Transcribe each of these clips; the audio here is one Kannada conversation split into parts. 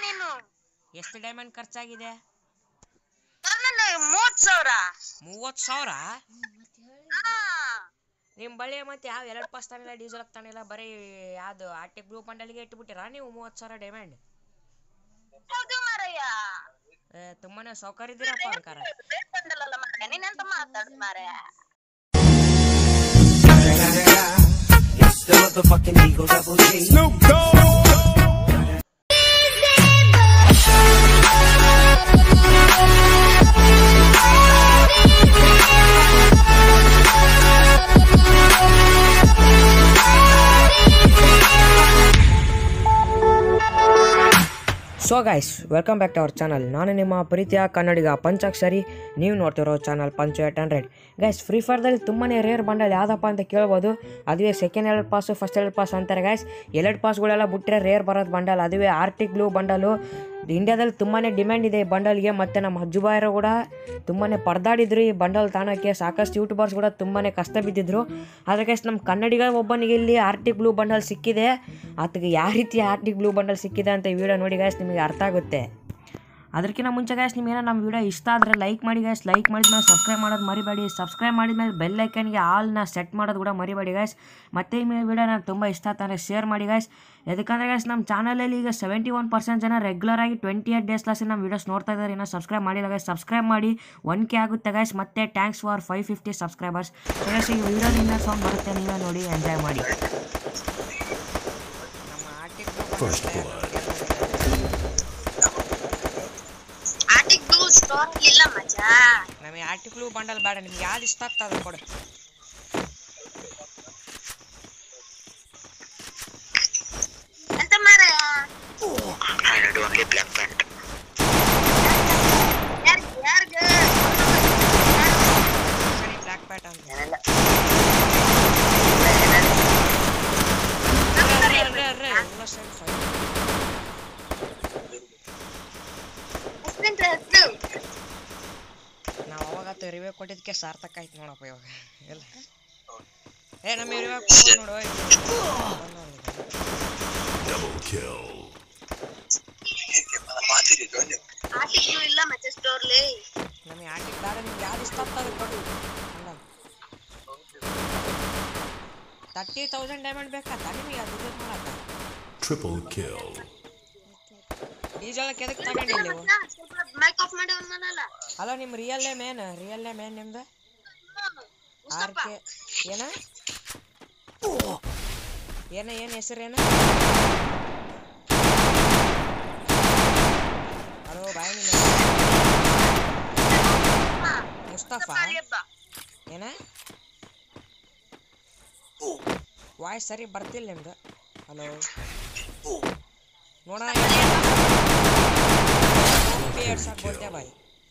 ನೀನು ಎಷ್ಟು ಡೈಮಂಡ್ ಖರ್ಚಾಗಿದೆ ನನ್ನ ಮೂವತ್ ಸಾವಿರ ಮೂವತ್ತು ಸಾವಿರ ಹಾ. ನಿಮ್ಮ ಬಳಿ ಮತ್ತೆ ಯಾವ ಎರಡು ಪಾಸ್ ತಾನಿಲ್ಲ ಡೀಸೆಲ್ ತಾನಿಲ್ಲ ಬರೀ ಯಾವ್ದು ಆರ್ಟಿಕ್ ಗ್ರೂಪ್ ಬಂಡಲ್ಗೆ ಇಟ್ಬಿಟ್ಟಿರಾ ನೀವು ಮೂವತ್ತು ಸಾವಿರ ಡೈಮಂಡ್ ಹೌದು ಮಾರಯ್ಯ ತುಂಬಾನೇ ಸೌಕರ್ಯ ಇದ್ದೀರಪ್ಪ ಅಂಕಾರ ರೇಟ್ ಬಂದಲ್ಲ ಮಾರಯ್ಯ ನೀನೆಂತ ಮಾತಾಡ್ ಮಾರಯ್ಯ It's the motherfucking Eagle Double G. So guys welcome back to our channel ನಾನು ನಿಮ್ಮ ಪ್ರೀತಿಯ ಕನ್ನಡಿಗ ಪಂಚಾಕ್ಷರಿ ನೀವು ನೋಡ್ತಿರೋ ಚಾನಲ್ ಪಂಚ ಏಟ್ ಹಂಡ್ರೆಡ್ ಗೈಸ್ ಫ್ರೀ ಫೈರ್ದಲ್ಲಿ ತುಂಬಾ ರೇರ್ ಬಂಡಲ್ ಯಾವುದಪ್ಪ ಅಂತ ಕೇಳ್ಬೋದು ಅದುವೇ ಸೆಕೆಂಡ್ ಎರಡು ಪಾಸು ಫಸ್ಟ್ ಎರಡು ಪಾಸ್ ಅಂತಾರೆ ಗೈಸ್ ಎರಡು ಪಾಸ್ಗಳೆಲ್ಲ ಬಿಟ್ಟರೆ ರೇರ್ ಬರೋದು ಬಂಡಲ್ ಅದುವೇ ಆರ್ಟಿಕ್ ಬ್ಲೂ ಬಂಡಲು ಇಂಡಿಯಾದಲ್ಲಿ ತುಂಬಾ ಡಿಮ್ಯಾಂಡ್ ಇದೆ ಈ ಬಂಡಲ್ಗೆ ಮತ್ತು ನಮ್ಮ ಹಜ್ಜುಬಾಯರು ಕೂಡ ತುಂಬಾ ಪರದಾಡಿದ್ರು ಈ ಬಂಡಲ್ ತಾಣಕ್ಕೆ ಸಾಕಷ್ಟು ಯೂಟ್ಯೂಬರ್ಸ್ ಕೂಡ ತುಂಬಾ ಕಷ್ಟ ಬಿದ್ದಿದ್ರು ಆದರೆ ಗೈಸ್ ನಮ್ಮ ಕನ್ನಡಿಗ ಒಬ್ಬನಿಗೆ ಇಲ್ಲಿ ಆರ್ಟಿಕ್ ಬ್ಲೂ ಬಂಡಲ್ ಸಿಕ್ಕಿದೆ ಆತಗೆ ಯಾವ ರೀತಿ ಆರ್ಟಿಕ್ ಬ್ಲೂ ಬಂಡಲ್ ಸಿಕ್ಕಿದೆ ಅಂತ ಈ ವಿಡಿಯೋ ನೋಡಿ ಗಾಯ್ಸ್ ನಿಮಗೆ ಅರ್ಥ ಆಗುತ್ತೆ ಅದಕ್ಕಿಂತ ಮುಂಚೆ ಗಾಯ್ಸ್ ನಿಮಗೇನೋ ನಮ್ಮ ವಿಡಿಯೋ ಇಷ್ಟ ಆದರೆ ಲೈಕ್ ಮಾಡಿ ಗಾಯ್ಸ್ ಲೈಕ್ ಮಾಡಿದ್ಮೇಲೆ ಸಬ್ಸ್ಕ್ರೈಬ್ ಮಾಡೋದು ಮರಿಬೇಡಿ ಸಬ್ಸ್ಕ್ರೈಬ್ ಮಾಡಿದ್ಮೇಲೆ ಬೆಲ್ ಐಕನ್ಗೆ ಆಲ್ನ ಸೆಟ್ ಮಾಡೋದು ಕೂಡ ಮರಿಬೇಡಿ ಗಾಯ್ಸ್ ಮತ್ತೆ ಈ ವಿಡಿಯೋ ನನಗೆ ತುಂಬ ಇಷ್ಟ ಆಗ್ತಾನೆ ಶೇರ್ ಮಾಡಿ ಗಾಯ್ಸ್ ಯಾಕಂದರೆ ಗಾಯ್ಸ್ ನಮ್ಮ ಚಾನಲಲ್ಲಿ ಈಗ ಸೆವೆಂಟಿ ಒನ್ ಪರ್ಸೆಂಟ್ ಜನ ರೆಗ್ಯುಲರ್ ಆಗಿ ಟ್ವೆಂಟಿ ಏಟ್ ಡೇಸ್ ಲಾಸಿ ನಮ್ಮ ವೀಡಿಯೋಸ್ ನೋಡ್ತಾ ಇದ್ದಾರೆ ಇನ್ನೂ ಸಬ್ಸ್ಕ್ರೈಬ್ ಮಾಡಿಲ್ಲ ಗಾಯ್ಸ್ ಸಬ್ಸ್ಕ್ರೈಬ್ ಮಾಡಿ ಒನ್ ಕೆ ಆಗುತ್ತೆ ಗಾಯ್ಸ್ ಮತ್ತೆ thanks for five fifty subscribers guys ಈ ವಿಡಿಯೋದಿಂದ ಸಾಂಗ್ ಬರುತ್ತೆ ನೀವೇ ನೋಡಿ ಎಂಜಾಯ್ ಮಾಡಿ ಆಟಿಕ್ ಬ್ಲೂ ಸ್ಟಾಕ್ ಇಲ್ಲ ಮಜಾ ನಮಗೆ ಆರ್ಟಿಕ್ಲು ಬಂಡಲ್ ಬೇಡ ನಿಮ್ಗೆ ಯಾವ್ದು ಇಷ್ಟ ಆಗ್ತದೆ ಕೊಡು ಎಂತ ಮಾರಯ್ಯ ಯಾರ್ಗ್- ಯಾರ್ಗ್? ಸರಿ ಬ್ಲ್ಯಾಕ್ ಪ್ಯಾಟ್ ಅಂತ ಅರ್ರೆ, ಅರ್ರೆ, ಅರ್ರೆ, ಎಲ್ಲ ಸರಿ fine. ಹೆಸ್ರೆಂತ ಹೆಸ್ರು? ನಾವು ಅವಾಗ ರಿವ್ಯೂ ಕೊಟ್ಟಿದ್ದಕ್ಕೆ ಸಾರ್ಥಕ ಆಯ್ತು ನೋಡಪ್ಪ ಇವಾಗ ಎಲ್ಲ ಏ ನಮ್ಮ ರಿವ್ಯೂ ಕೊಡ್ಬೋದು ನೋಡು ಓಯ್. ಬಂದ್ ನೋಡು ಇದು. ಆಟಿಕ್ ಬ್ಲೂ ಇಲ್ಲ ಮತ್ತೆ ಸ್ಟೋರ್ಲಿ ನಮಗೆ ಆಟಿಕ್ ಬೇಡ ನಿಮ್ಗೆ ಯಾವ್ದು ಇಷ್ಟ ಆಗ್ತದೆ ಕೊಡು ತರ್ಟಿ ತೌಸಂಡ್ ಡೈಮಂಡ್ ಬೇಕಾ ನಿಮಗೆ ಅದು ಇದು ಮಾಡಕ್ಕ Triple kill. ಡೀಸೆಲ್ ಎದಕ್ಕೆ ತಗೊಂಡಿಲ್ಲ ನೀವು ಸ್ವಲ್ಪ ಮೈಕ್ ಆಫ್ ಮಾಡಿ ಅವನಲ್ಲ ಅಲ್ಲ ನಿಮ್ಮ ರಿಯಲ್ಲೇ ಮೇನ್ ರಿಯಲ್ಲೇ ಮೇನ್ ನಿಮ್ದು ಆರ್ ಕೆ ಏನ ಏನ ಏನ್ ಹೆಸರೇನ ಹಲೋ ಬಾಯ್ ನಿನ್ನ ಮುಸ್ತಫಾ ಏನ ವಾಯ್ಸ್ ಸರಿ ಬರ್ತಿಲ್ಲ ನಿಮ್ದು ಹಲೋ ನೋಡ ಎರಡು ಸಾಕು ಬೋಲ್ತೆ ಬಾಯ್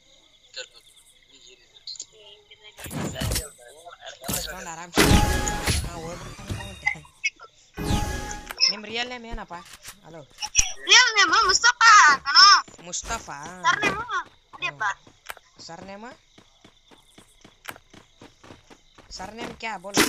ಇಸ್ಕೊಂಡು ಆರಾಮ್ ಹಾಂ ಹೋಗ್ಬಿಡ್ತಾನೆ ನಿಮ್ಮ ರಿಯಲ್ ನೇಮ್ ಏನಪ್ಪ ಹಲೋ ರಿಯಲ್ ನೇಮ್ ಮುಸ್ತಫಾ ಕಣೋ ಮುಸ್ತಫಾ ಸರ್ ನೇಮ್ ಅದೇಪ್ಪ ಸರ್ ನೇಮ್ ಸರ್ ನೇಮ್ ಕ್ಯಾ ಬೋಲೋ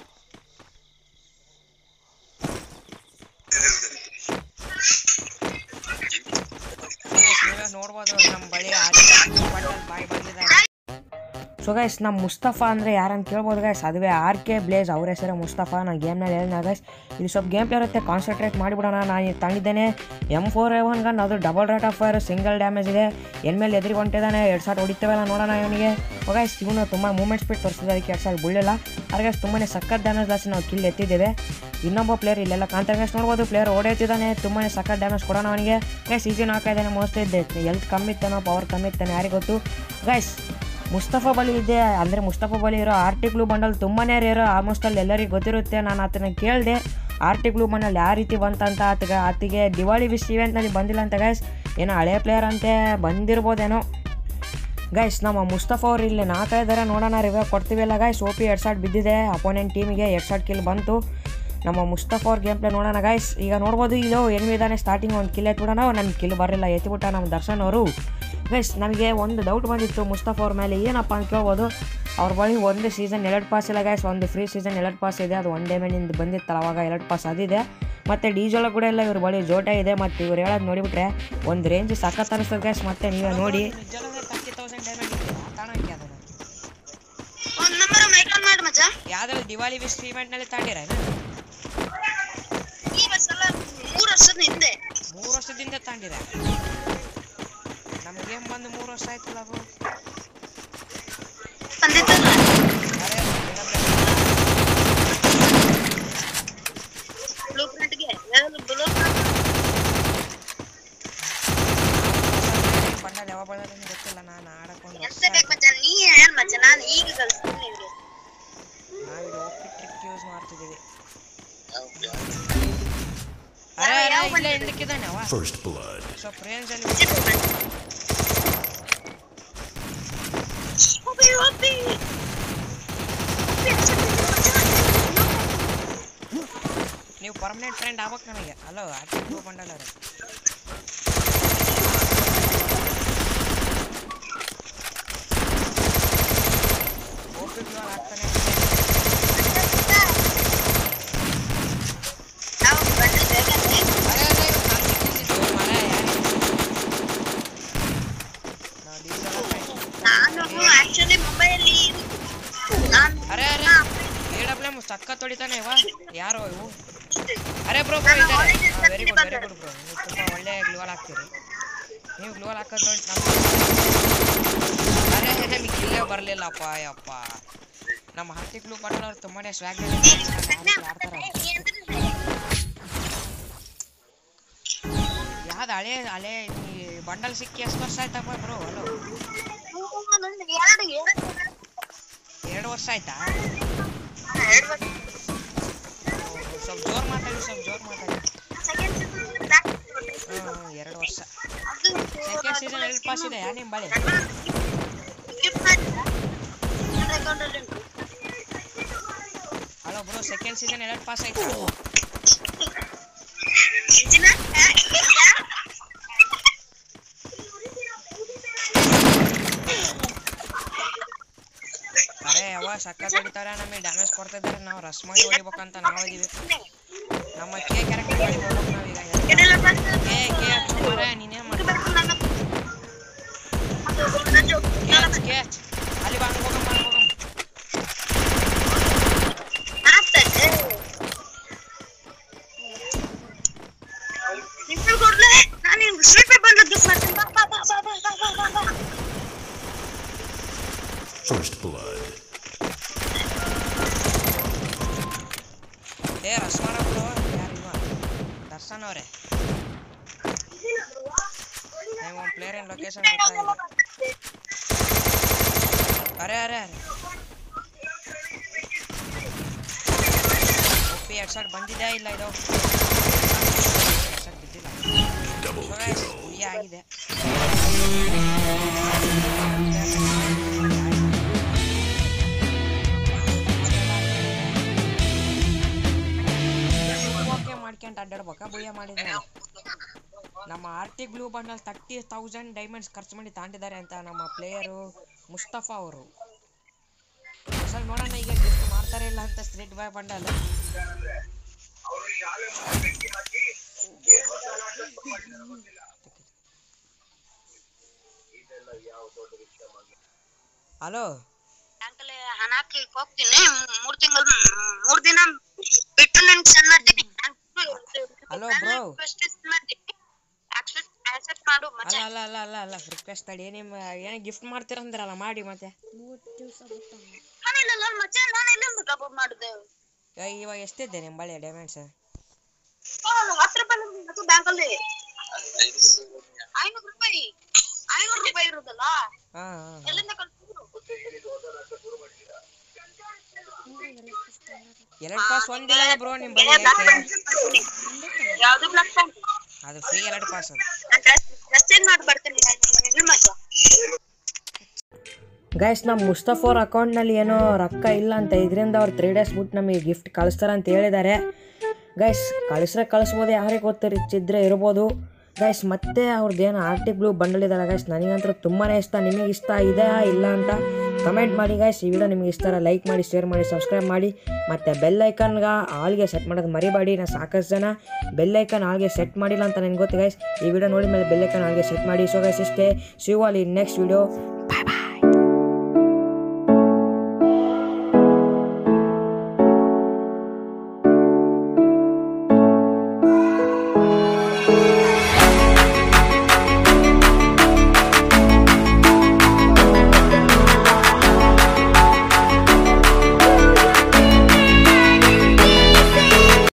ನೀವೇ ನೋಡ್ಬೋದು ನಮ್ಮ ಬಳಿ ಬಾಯಿ ಬಂದಿದ್ದಾರೆ ಸೊ ಗೈಸ್ ನಮ್ಮ ಮುಸ್ತಫಾ ಅಂದರೆ ಯಾರಂತ ಕೇಳ್ಬೋದು ಗೈಸ್ ಅದುವೇ ಆರ್ ಕೆ ಬ್ಲೇಸ್ ಅವ್ರ ಹೆಸರೇ ಮುಸ್ತಫಾ ನಾನು ಗೇಮ್ನಲ್ಲಿ ಹೇಳಿದ ಗೈಸ್ ಇಲ್ಲಿ ಸ್ವಲ್ಪ ಗೇಮ್ ಪ್ಲೇ ಇರುತ್ತೆ ಕಾನ್ಸಂಟ್ರೇಟ್ ಮಾಡಿಬಿಡೋಣ ನಾನು ತಂದಿದ್ದೇನೆ M four A one gun ಅದು double rate of fire single damage ಇದೆ ಎನ್ ಮೇಲೆ ಎದುರಿಗೆ ಹೊಂಟಿದ್ದಾನೆ ಎರಡು ಶಾಟ್ ಹೊಡಿತೇವಲ್ಲ ನೋಡೋಣ ಇವನಿಗೆ ಗೈಸ್ ಇವನು ತುಂಬ ಮೂಮೆಂಟ್ ಸ್ಪೀಡ್ ತೋರಿಸಿದ ಅದಕ್ಕೆ ಎರಡು ಶಾಟ್ ಬೀಳಿಲ್ಲ ಆದ್ರೆ ಗೈಸ್ ತುಂಬಾ ಸಖತ್ ಡ್ಯಾಮೇಜ್ ಲಾಸಿ ನಾವು ಕಿಲ್ ಎತ್ತಿದ್ದೇವೆ ಇನ್ನೊಬ್ಬ ಪ್ಲೇಯರ್ ಇಲ್ಲೆಲ್ಲ ಕಾಂತ ಗೈಸ್ ನೋಡ್ಬೋದು ಪ್ಲೇಯರ್ ಓಡೈತಿದ್ದಾನೆ ತುಂಬಾ ಸಖತ್ ಡ್ಯಾಮೇಜ್ ಕೊಡೋಣ ಅವನಿಗೆ ಗೈಸ್ ಈಸಿ ನಾಲ್ಕೈದಾನೆ ಮೋಸ್ಟ್ ಇದ್ದೆ ಎಲ್ತ್ ಕಮ್ಮಿ ಇತ್ತಾನೋ ಪವರ್ ಕಮ್ಮಿ ಇತ್ತಾನೆ ಯಾರಿಗೆ ಗೊತ್ತು ಗೈಸ್ ಮುಸ್ತಫಾ ಬಲಿ ಇದೆ ಅಂದರೆ ಮುಸ್ತಫಾ ಬಲಿ ಇರೋ ಆರ್ಟಿಕ್ಲು ಬಂಡಲ್ ತುಂಬಾ ರೇರು ಆಲ್ಮೋಸ್ಟ್ ಅಲ್ಲಿ ಎಲ್ಲರಿಗೂ ಗೊತ್ತಿರುತ್ತೆ ನಾನು ಆತನ ಕೇಳಿದೆ ಆರ್ಟಿಕ್ಲು ಬಂಡಲ್ ಯಾವ ರೀತಿ ಬಂತಂತ ಆತಗೆ ಆತಿಗೆ ದಿವಾಳಿ ವಿಶ್ ಇವೆಂಟ್ನಲ್ಲಿ ಬಂದಿಲ್ಲ ಅಂತ ಗೈಸ್ ಏನೋ ಹಳೆ ಪ್ಲೇಯರ್ ಅಂತೆ ಬಂದಿರ್ಬೋದೇನೋ ಗೈಸ್ ನಮ್ಮ ಮುಸ್ತಫಾ ಅವ್ರು ಇಲ್ಲಿ ನಾಲ್ಕೈದರ ನೋಡೋಣ ರಿವ್ಯೂ ಕೊಡ್ತೀವಲ್ಲ ಗೈಸ್ ಓ ಪಿ ಎರಡು ಶಾಟ್ ಬಿದ್ದಿದೆ ಅಪೋನೆಂಟ್ ಟೀಮಿಗೆ ಎರಡು ಶಾಟ್ ಕಿಲ್ ಬಂತು ನಮ್ಮ ಮುಸ್ತಫ್ ಅವ್ರ ಗೇಮ್ ಪ್ಲೇ ನೋಡೋಣ ಗಾಯ್ಸ್ ಈಗ ನೋಡ್ಬೋದು ಇದು ಎನ್ವಿದಾನೆ ಸ್ಟಾರ್ಟಿಂಗ್ ಒಂದು ಕಿಲ್ ಎತ್ಬಿಡೋಣ ನಮ್ಗೆ ಕಿಲ್ ಬರಲಿಲ್ಲ ಎತ್ಬಿಟ್ಟ ನಮ್ಮ ದರ್ಶನ್ ಅವರು ಗೈಸ್ ನಮಗೆ ಒಂದು ಡೌಟ್ ಬಂದಿತ್ತು ಮುಸ್ತಫ್ ಅವ್ರ ಮೇಲೆ ಏನಪ್ಪ ಅಂತ ಕೇಳ್ಬೋದು ಅವ್ರ ಬಳಿ ಒಂದು ಸೀಸನ್ ಎರಡು ಪಾಸ್ ಇಲ್ಲ ಗೈಸ್ ಒಂದು ಫ್ರೀ ಸೀಸನ್ ಎರಡು ಪಾಸ್ ಇದೆ ಅದು ಒನ್ ಡೇ ಮೇಲಿಂದ ಬಂದಿತ್ತಲ್ಲ ಅವಾಗ ಎರಡು ಪಾಸ್ ಅದಿದೆ ಮತ್ತು ಡೀಸೆಲ್ ಕೂಡ ಇಲ್ಲ ಇವ್ರ ಬಳಿ ಜೋಟ ಇದೆ ಮತ್ತು ಇವ್ರು ಹೇಳೋದು ನೋಡಿಬಿಟ್ರೆ ಒಂದು ರೇಂಜ್ ಸಖತ್ ಅನಿಸ್ತದೆ ಗೈಸ್ ಮತ್ತೆ ನೀವೇ ನೋಡಿ ಒಂದ್ ನಂಬರ್ ಮೈಕಾನ್ ಮಾಡು ಮಚ್ಚ ಯಾವ್ದ್ರಲ್ಲಿ ದಿವಾಲಿ ವಿಸ್ಟ್ ಇವೆಂಟ್ನಲ್ಲಿ ತಾಂಡಿರ ಈ ಬಸ್ ಎಲ್ಲ ಮೂರ್ ವರ್ಷದ ಹಿಂದೆ ಮೂರು ವರ್ಷದಿಂದ ತಾಂಡಿರ ನಮ್ಮ ಗೇಮ್ ಬಂದು ಮೂರು ವರ್ಷ ಆಯ್ತಲ್ಲ ಅದು ಬಂದಿದ್ದಲ್ಲ ಬ್ಲೂ ಪ್ರಿಂಟ್ಗೆ ಬ್ಲೂ ಬಂಡಲ್ ಯಾವಾಗ ಬಂದ್ರೆ ಗೊತ್ತಿಲ್ಲ ನಾನು ಆಡಕೊಂಡು ಎಂತ ಬೇಕು ಮಚ್ಚ ನೀ ಹೇಳ ಮಚ್ಚ ನಾನು ಈಗ ಕಳಿಸ್ತೀನಿ ನಿಮ್ಗೆ ನಾವಿದು ಓಪಿ ಟ್ರಿಕ್ ಯೂಸ್ ಮಾಡ್ತಿದ್ದೀವಿ ಯಾವ- ಅರೆ ಅರೆ ಯಾವ ಇಲ್ಲೇ ಹಿಂದಕ್ಕಿದ್ದಾನೆ ಅವ First blood. ಸ್ವಲ್ಪ ರೇಂಜ್ ಅಲ್ಲಿ ಒಪ್ಪಿ ಒಪ್ಪಿ ನೀವು ಪರ್ಮನೆಂಟ್ ಫ್ರೆಂಡ್ ಆಗ್ಬೇಕು ನನಗೆ ಅಲೋ ಆರ್ಟಿಕ್ ಬಂಡಲ್ ಅವ್ರೆ ಓಪಿ ಗ್ಲೂ ಹಾಕ್ತಾನೆ ನಾವು ಬಂದಿದ್ದೇವೆ ಅರೆ ಅರೆ ಇವ್ನು ನಾನ್ ಸಿಕ್ಕಿದ್ದು ಮರ ಯಾರು ನಾವು ಡೀಸೆಲ್ ಹಾಕ್ತಾ ನಾನು ಆಕ್ಚುಲಿ ಮುಂಬೈಯಲ್ಲಿ ನಾನು ಅರೆ ಅರೆ ಎ ಡಬ್ಲ್ಯೂ ಎಮ್ ಸಕ್ಕ ತೊಡಿತಾನೆ ಇವ ಯಾರೋ ಇವು ಅರೆ ಬ್ರೋ ಬ್ರೋ ಇದ್ದಾರೆ very good very good bro ನೀವು ತುಂಬ ಒಳ್ಳೆ ಗ್ಲೂವಲ್ ಹಾಕ್ತೀರಿ ನೀವು ಗ್ಲೂವಲ್ ಹಾಕೋದು ನೋಡಿ ನಮ್ಮ ಅರೆ ನಮಗೆ ಇಲ್ಲೇ ಬರಲಿಲ್ಲಪ್ಪ ಯಪ್ಪ ನಮ್ಮ ಹರ್ತಿ ಗ್ಲೂ ಪಟ್ಟಣವ್ರು ತುಂಬಾನೇ ಸ್ವ್ಯಾಗ್ ಆಡ್ತಾರೆ ಯಾವ್ದು ಹಳೆ ಹಳೆ ಈ ಬಂಡಲ್ ಸಿಕ್ಕಿ ಎಷ್ಟು ವರ್ಷ ಆಯ್ತಪ್ಪ ಬ್ರೋ ಹಲೋ ಎರಡು ಎರಡು ಎರಡು ವರ್ಷ ಆಯ್ತಾ ಎರಡು ವರ್ಷ ಸ್ವಲ್ಪ ಜೋರ್ ಮಾತಾಡಿ ಸ್ವಲ್ಪ ಜೋರ್ ಮಾತಾಡಿ ಸೆಕೆಂಡ್ ಸೀಸನ್ ಬ್ಯಾಕ್ ಹ್ಮ್ ಎರಡು ವರ್ಷ ಅದು ಸೆಕೆಂಡ್ ಸೀಸನ್ ಎರಡು ಪಾಸ್ ಇದೆ ನಿಮ್ಮ ಬಳಿ ಗಿಫ್ಟ್ ಮಾಡಿದ್ದ ನನ್ನ ಅಕೌಂಟಲ್ಲಿ ಉಂಟು ಹಲೋ ಬ್ರೋ ಸೆಕೆಂಡ್ ಸೀಸನ್ ಎರಡು ಪಾಸ್ ಆಯ್ತಾ ಇಂಜಿನ ಅರೆ ಅವ ಸಕ್ಕ ಹೊಡಿತಾರೆ ನಮಗೆ ಡ್ಯಾಮೇಜ್ ಕೊಡ್ತಾ ಇದ್ದಾರೆ ನಾವು ರಸ್ ಮಾಡಿ ಹೊಡಿಬೇಕಂತ ನಾವು ಇದೀವಿ ನಮ್ಮ ಕೆ ಕ್ಯಾರೆಕ್ಟರ್ ಮಾಡಿ ಹೋಗ್ಬೇಕು ನಾವೀಗ ಇದೆಲ್ಲ ಬಂದು ಕೆ ಕೆ ಹಚ್ಚು ಮರ ನೀನೇನ್ ಮಾಡ್ತೀಯ ಬೇಕು ನನ್ನ ಅದು ನನ್ನ joke. ಕೆ ಹಚ್ಚು ಕೆ ಹಚ್ಚು ಅಲ್ಲಿ ಬಾ ಹಂಗ್ ಹೋಗಮ್ಮ ಹಂಗ್ ಹೋಗಮ್ಮ ಆಗ್ತದೆ ನಿಂತು ಕೊಡ್ಲೆ ನಾನು ನಿಮ್ಗೆ ಸ್ವೀಟ್ ಬಂದು ಗಿಫ್ಟ್ ಮಾಡ್ತೀನಿ ಬಾ ಬಾ ಬಾ ಬಾ ಬಾ ಬಾ ಬಾ ಬಾ First blood. ಏ ರಸ್ ಮಾಡಬ್ರು ಯಾರು ಇವ ದರ್ಶನ್ ಅವರೇ ನೀವು ಒಂದು ಪ್ಲೇಯರ್ ಇನ್ ಲೊಕೇಶನ್ ಗೊತ್ತಾಗಿಲ್ಲ ಅರೆ ಅರೆ ಅರೆ ಒಪ್ಪಿ ಹೆಡ್ಸೆಟ್ ಬಂದಿದೆ ಇಲ್ಲ ಇದು ಹೆಡ್ಸೆಟ್ ಬಿದ್ದಿಲ್ಲ Double So guys, kill. ಈ ಆಗಿದೆ ಓಕೆ ಮಾಡ್ಕೊಂತ ಅಡ್ಡಾಡ್ಬೇಕಾ ಬುಯ್ಯ ಮಾಡಿದ್ಮೇಲೆ ನಮ್ಮ arctic blue bundle thirty thousand diamonds ಖರ್ಚು ಮಾಡಿ ತಾಂಡಿದ್ದಾರೆ ಅಂತ ನಮ್ಮ ಪ್ಲೇಯರು ಮುಸ್ತಫಾ ಅವರು ಸರ್ ನೋಡೋಣ ಈಗ ಗಿಫ್ಟ್ ಮಾಡ್ತಾರೆ ಇಲ್ಲ ಅಂತ ಸ್ಟ್ರೀಟ್ ಬಾಯ್ ಬಂಡಲ್ ಹಲೋ ಬ್ಯಾಂಕಲ್ಲಿ ಹಣ ಹಾಕಿ ಹೋಗ್ತೀನಿ ಮೂರ್ ತಿಂಗಳು ಮೂರ್ ದಿನ ಬಿಟ್ಟು ನಿನ್ ಸೆಂಡ್ ಮಾಡ್ತೀನಿ Hello, bro. ಆಕ್ಸೆಪ್ಟ್ ಮಾಡು ಅಲ್ಲ ಮಚ್ಚ ಅಲ್ಲ ಅಲ್ಲ ಅಲ್ಲ ಅಲ್ಲ ರಿಕ್ವೆಸ್ಟ್ ತಡಿ ನಿಮ್ಮ ಏನು ಗಿಫ್ಟ್ ಮಾಡ್ತೀರಂದ್ರಲ್ಲ ಮಾಡಿ ಮತ್ತೆ ನಾನಿಲ್ಲ ಮಚ್ಚ ನಾನು ಎಲ್ಲಿಂದ ಟಾಪ್ ಮಾಡಿದೆ ಇವಾಗ ಇವಾಗ ಎಷ್ಟಿದೆ ನಿಮ್ಮ ಬಳಿ ಡೈಮಂಡ್ಸ್ ಹತ್ತು ರೂಪಾಯಿ ಮತ್ತು ಬ್ಯಾಂಕಲ್ಲಿ ಐನೂರು ರೂಪಾಯಿ ಐನೂರು ರೂಪಾಯಿ ಇರುದಲ್ಲ ಹಾಂ ಹಾಂ ಎಲ್ಲಿಂದ ಕಳ್ಸಿದ್ರು ಎರಡು ಪಾಸ್ ಒಂದಿಲ್ಲ ಬ್ರೋ ನಿಮ್ಮ ಬಳಿ ಯಾಕೆ ಯಾವ್ದು ಬ್ಲಾಕ್ ಪ್ಯಾಂಟ್ ಅದು ಫ್ರೀ ಎರಡು ಪಾಸ್ ಅದು ನಾನು ಡ್ರೆಸ್ ಡ್ರೆಸ್ ಚೇಂಜ್ ಮಾಡಿ ಬರ್ತೀನಿ ಇಲ್ಲ ಮಚ್ಚ ಗೈಸ್ ನಮ್ಮ ಮುಸ್ತಫ್ ಅವ್ರ ಅಕೌಂಟ್ನಲ್ಲಿ ಏನೋ ರೊಕ್ಕ ಇಲ್ಲ ಅಂತ ಇದರಿಂದ ಅವ್ರು ತ್ರೀ ಡೇಸ್ ಬಿಟ್ಟು ನಮಗೆ ಗಿಫ್ಟ್ ಕಳಿಸ್ತಾರೆ ಅಂತ ಹೇಳಿದ್ದಾರೆ ಗೈಸ್ ಕಳಿಸ್ರೆ ಕಳಿಸ್ಬೋದು ಯಾರಿಗೆ ಗೊತ್ತಿರಿಚ್ಚಿದ್ರೆ ಇರ್ಬೋದು ಗೈಸ್ ಮತ್ತೆ ಅವ್ರದ್ದೇನು ಆರ್ಟಿಕ್ ಬ್ಲೂ ಬಂಡಲ್ ಇದಲ್ಲ ಗೈಸ್ ನನಗಂತೂ ತುಂಬಾ ಇಷ್ಟ ನಿಮಗೆ ಇಷ್ಟ ಇದೆಯಾ ಇಲ್ಲ ಅಂತ ಕಮೆಂಟ್ ಮಾಡಿ ಗೈಸ್ ಈ ವಿಡಿಯೋ ನಿಮಗೆ ಇಷ್ಟ ಲೈಕ್ ಮಾಡಿ ಶೇರ್ ಮಾಡಿ ಸಬ್ಸ್ಕ್ರೈಬ್ ಮಾಡಿ ಮತ್ತು ಬೆಲ್ ಐಕನ್ಗೆ ಆಲ್ಗೆ ಸೆಟ್ ಮಾಡೋದು ಮರಿಬೇಡಿ ನಾ ಸಾಕಷ್ಟು ಜನ ಬೆಲ್ ಐಕನ್ ಆಲ್ಗೆ ಸೆಟ್ ಮಾಡಿಲ್ಲ ಅಂತ ನನಗೆ ಗೊತ್ತು ಗೈಸ್ ಈ ವಿಡಿಯೋ ನೋಡಿದ ಮೇಲೆ ಬೆಲ್ ಐಕನ್ ಆಲ್ಗೆ ಸೆಟ್ ಮಾಡಿ ಸೊ ಗೈಸ್ ಇಷ್ಟೇ ಶಿವಾಲಿ ನೆಕ್ಸ್ಟ್ ವಿಡಿಯೋ